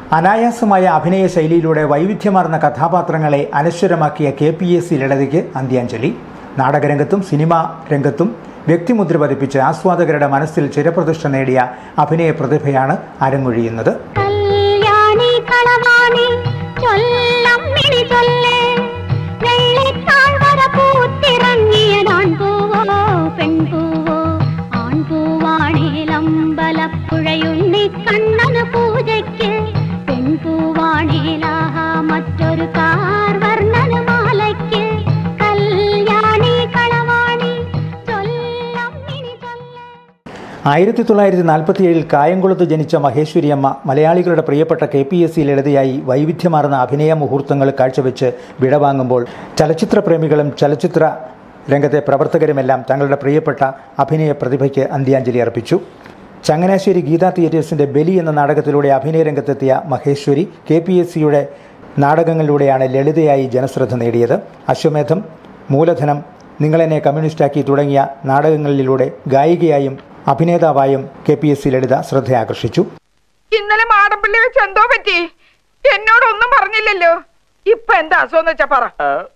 അനായാസമായ അഭിനയ ശൈലിയിലൂടെ വൈവിധ്യമാർന്ന കഥാപാത്രങ്ങളെ അനശ്വരമാക്കിയ കെ പി എസ് സി ലളിതയ്ക്ക് അന്ത്യാഞ്ജലി നാടകരംഗത്തും സിനിമാ രംഗത്തും വ്യക്തിമുദ്ര പതിപ്പിച്ച് ആസ്വാദകരുടെ മനസ്സിൽ ചിരപ്രതിഷ്ഠ നേടിയ അഭിനയ പ്രതിഭയാണ് അരങ്ങൊഴിയുന്നത് കല്യാണി കളവാണി ചൊല്ലമ്മിണി ചൊല്ലേ വെള്ളിത്താഴ്വര പൂത്തിറങ്ങിയതാൺപൂവോ പെൺപൂവോ ആൺപൂവാണേലമ്പലപ്പുഴയുണ്ണി കണ്ണന് പൂജയ്ക്ക് പെൺപൂവാണേലാഹ മറ്റൊരു കാർ വർണ്ണന് മാലയ്ക്ക് കല്യാണി കളവാണി ചൊല്ലമ്മിണി ചൊല്ലേ ആയിരത്തി തൊള്ളായിരത്തി നാൽപ്പത്തിയേഴിൽ കായംകുളത്ത് ജനിച്ച മഹേശ്വരിയമ്മ മലയാളികളുടെ പ്രിയപ്പെട്ട കെ പി എസ് സി ലളിതയായി വൈവിധ്യമാർന്ന അഭിനയ മുഹൂർത്തങ്ങൾ കാഴ്ചവെച്ച് വിടവാങ്ങുമ്പോൾ ചലച്ചിത്ര പ്രേമികളും ചലച്ചിത്ര രംഗത്തെ പ്രവർത്തകരുമെല്ലാം തങ്ങളുടെ പ്രിയപ്പെട്ട അഭിനയ പ്രതിഭയ്ക്ക് അന്ത്യാഞ്ജലി അർപ്പിച്ചു ചങ്ങനാശ്ശേരി ഗീതാ തിയേറ്റേഴ്സിന്റെ ബലി എന്ന നാടകത്തിലൂടെ അഭിനയ രംഗത്തെത്തിയ മഹേശ്വരി കെ പി എസ് സിയുടെ നാടകങ്ങളിലൂടെയാണ് ലളിതയായി ജനശ്രദ്ധ നേടിയത് അശ്വമേധം മൂലധനം നിങ്ങളെന്നെ കമ്മ്യൂണിസ്റ്റാക്കി തുടങ്ങിയ നാടകങ്ങളിലൂടെ ഗായികയായും അഭിനേതാവായും K P S C Lalitha ശ്രദ്ധ ആകർഷിച്ചു ഇന്നലെ മാടപ്പള്ളി വെച്ച് എന്തോ പറ്റി എന്നോടൊന്നും പറഞ്ഞില്ലല്ലോ ഇപ്പൊ എന്താ അസുഖം വെച്ചാ പറ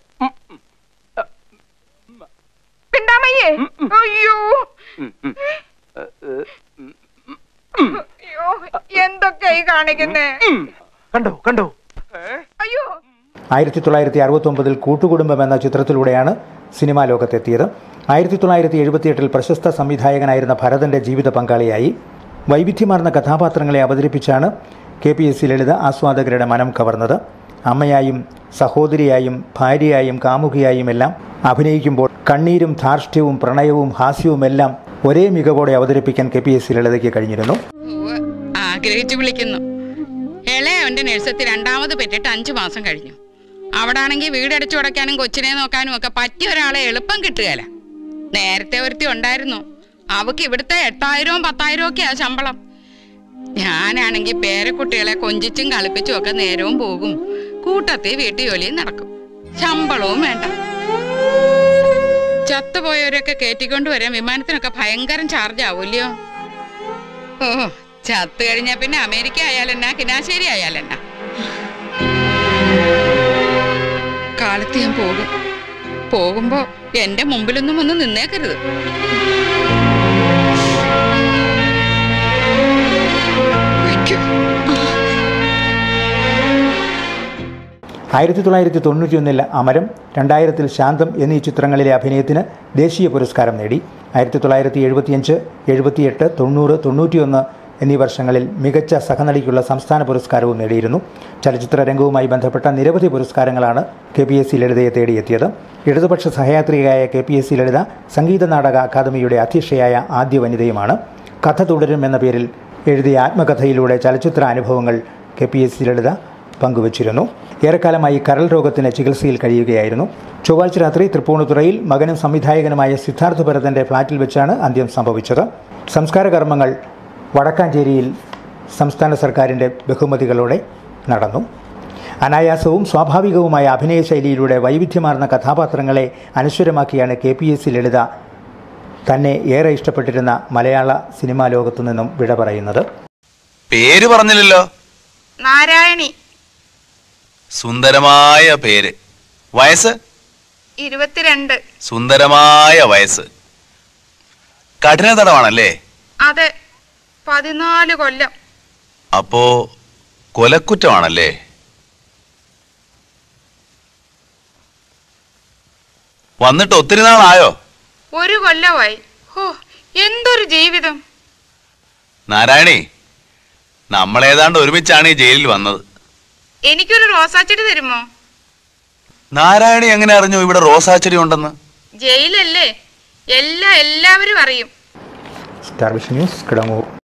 പിണ്ടാമയ്യേ അയ്യോ അയ്യോ എന്തൊക്കെയായി കാണിക്കുന്നേ കണ്ടോ കണ്ടോ അയ്യോ ആയിരത്തി തൊള്ളായിരത്തി അറുപത്തി ഒമ്പതിൽ കൂട്ടുകുടുംബം എന്ന ചിത്രത്തിലൂടെയാണ് സിനിമാ ലോകത്തെത്തിയത് ആയിരത്തി തൊള്ളായിരത്തി എഴുപത്തിയെട്ടിൽ പ്രശസ്ത സംവിധായകനായിരുന്ന ഭരതന്റെ ജീവിത പങ്കാളിയായി വൈവിധ്യമാർന്ന കഥാപാത്രങ്ങളെ അവതരിപ്പിച്ചാണ് K P S C Lalitha ആസ്വാദകരുടെ മനം കവർന്നത് അമ്മയായും സഹോദരിയായും ഭാര്യയായും കാമുകിയായും എല്ലാം അഭിനയിക്കുമ്പോൾ കണ്ണീരും ധാർഷ്ട്യവും പ്രണയവും ഹാസ്യവുമെല്ലാം ഒരേ മികവോടെ അവതരിപ്പിക്കാൻ കെ പി എസ് സി ലളിതയ്ക്ക് കഴിഞ്ഞിരുന്നു ഉവ്വ്. ആഗ്രഹിച്ചു വിളിക്കുന്നു ഇളയവന്റെ നഴ്സത്തിൽ രണ്ടാമത് പെറ്റിട്ട് അഞ്ചു മാസം കഴിഞ്ഞു അവിടെ ആണെങ്കിൽ വീടടിച്ചു അടയ്ക്കാനും കൊച്ചിനെ നോക്കാനും ഒക്കെ പറ്റിയ ഒരാളെ എളുപ്പം കിട്ടുകയില്ല നേരത്തെ ഒരുത്തി ഉണ്ടായിരുന്നു അവക്ക് ഇവിടുത്തെ എട്ടായിരവും പത്തായിരവും ഒക്കെയാ ശമ്പളം ഞാനാണെങ്കിൽ പേരക്കുട്ടികളെ കൊഞ്ചിച്ചും കളിപ്പിച്ചും ഒക്കെ നേരവും പോകും കൂട്ടത്തിൽ വീട്ടുജോലിയും നടക്കും ശമ്പളവും വേണ്ട ചത്തുപോയവരൊക്കെ കയറ്റിക്കൊണ്ട് വരാൻ വിമാനത്തിനൊക്കെ ഭയങ്കരം ചാർജ് ആവൂല്ലയോ ഓ ചത്തു കഴിഞ്ഞാ പിന്നെ അമേരിക്ക ആയാലെന്നാ കിനാശ്ശേരി ആയാലെന്നാ കാലത്ത് ഞാൻ പോകും പോകുമ്പോ എന്റെ മുമ്പിലൊന്നും ഒന്ന് നിന്നേക്കരുത് അയ്യോ. ആയിരത്തി തൊള്ളായിരത്തി തൊണ്ണൂറ്റിയൊന്നിൽ അമരം രണ്ടായിരത്തിൽ ശാന്തം എന്നീ ചിത്രങ്ങളിലെ അഭിനയത്തിന് ദേശീയ പുരസ്കാരം നേടി ആയിരത്തി തൊള്ളായിരത്തി എഴുപത്തിയഞ്ച് എഴുപത്തിയെട്ട് തൊണ്ണൂറ് തൊണ്ണൂറ്റിയൊന്ന് എന്നീ വർഷങ്ങളിൽ മികച്ച സഹനടിക്കുള്ള സംസ്ഥാന പുരസ്കാരവും നേടിയിരുന്നു ചലച്ചിത്ര രംഗവുമായി ബന്ധപ്പെട്ട നിരവധി പുരസ്കാരങ്ങളാണ് കെ പി എസ് സി ലളിതയെ തേടിയെത്തിയത് ഇടതുപക്ഷ സഹയാത്രികയായ K P S C Lalitha സംഗീത നാടക അക്കാദമിയുടെ അധ്യക്ഷയായ ആദ്യ വനിതയുമാണ് കഥ തുടരും എന്ന പേരിൽ എഴുതിയ ആത്മകഥയിലൂടെ ചലച്ചിത്ര അനുഭവങ്ങൾ K P S C Lalitha പങ്കുവച്ചിരുന്നു ഏറെക്കാലമായി കരൾ രോഗത്തിന് ചികിത്സയിൽ കഴിയുകയായിരുന്നു ചൊവ്വാഴ്ച രാത്രി തൃപ്പൂണിത്തുറയിൽ മകനും സംവിധായകനുമായ സിദ്ധാർത്ഥ ഭരതന്റെ ഫ്ളാറ്റിൽ വെച്ചാണ് അന്ത്യം സംഭവിച്ചത് സംസ്കാര കർമ്മങ്ങൾ വടക്കാഞ്ചേരിയിൽ സംസ്ഥാന സർക്കാരിൻ്റെ ബഹുമതികളോടെ നടന്നു അനായാസവും സ്വാഭാവികവുമായ അഭിനയ ശൈലിയിലൂടെ വൈവിധ്യമാർന്ന കഥാപാത്രങ്ങളെ അനശ്വരമാക്കിയാണ് K P S C Lalitha തന്നെ ഏറെ ഇഷ്ടപ്പെട്ടിരുന്ന മലയാള സിനിമാ ലോകത്തു നിന്നും വിട പറയുന്നത് പേര് പറഞ്ഞില്ലല്ലോ നാരായണി സുന്ദരമായ പേര് വയസ്സ് ഇരുപത്തിരണ്ട് സുന്ദരമായ വയസ്സ് കഠിനതടമാണല്ലേ അതെ പതിനാല് കൊല്ലം അപ്പോ കൊലക്കുറ്റമാണല്ലേ വന്നിട്ട് ഒത്തിരി നാളായോ ഒരു കൊല്ലമായി ഹോ എന്തൊരു ജീവിതം നാരായണി നമ്മളേതാണ്ട് ഒരുമിച്ചാണ് ഈ ജയിലിൽ വന്നത് എനിക്കൊരു റോസാച്ചെടി തരുമോ നാരായണി എങ്ങനെ അറിഞ്ഞു ഇവിടെ റോസാച്ചെടി ഉണ്ടെന്ന് ജയിലല്ലേ എല്ലാ എല്ലാവരും അറിയും സ്റ്റാർ വിഷൻ ന്യൂസ് കിടങ്ങൂർ